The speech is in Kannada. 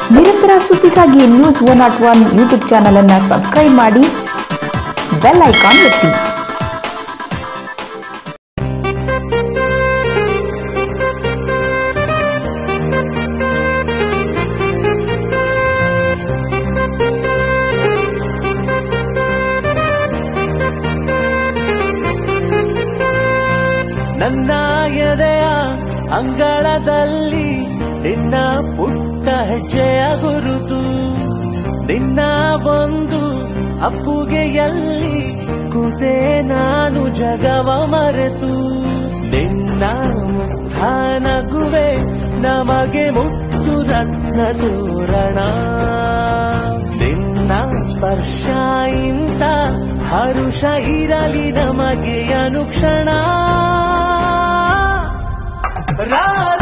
ನಿರಂತರ ಸುದ್ದಿಗಾಗಿ news one nought one YouTube channel ಅನ್ನು ಸಬ್ಸ್ಕ್ರೈಬ್ ಮಾಡಿ ಬೆಲ್ ಐಕಾನ್ ಒತ್ತಿ ನನ್ನ ಎದೆಯ ಅಂಗಳದಲ್ಲಿ ನಿನ್ನ ಪುಟ್ಟ ಹೆಜ್ಜೆಯ ಗುರುತು ನಿನ್ನ ಒಂದು ಅಪ್ಪುಗೆಯಲ್ಲಿ ಕೂತೆ ನಾನು ಜಗವ ಮರೆತು ನಿನ್ನ ಮುಗ್ಧ ನಗುವೆ ನಮಗೆ ಮುತ್ತು ರತ್ನ ತೋರಣ ನಿನ್ನ ಸ್ಪರ್ಶ ಇಂತ ಹರುಷ ಇರಲಿ ನಮಗೆ ಅನುಕ್ಷಣ ರಾ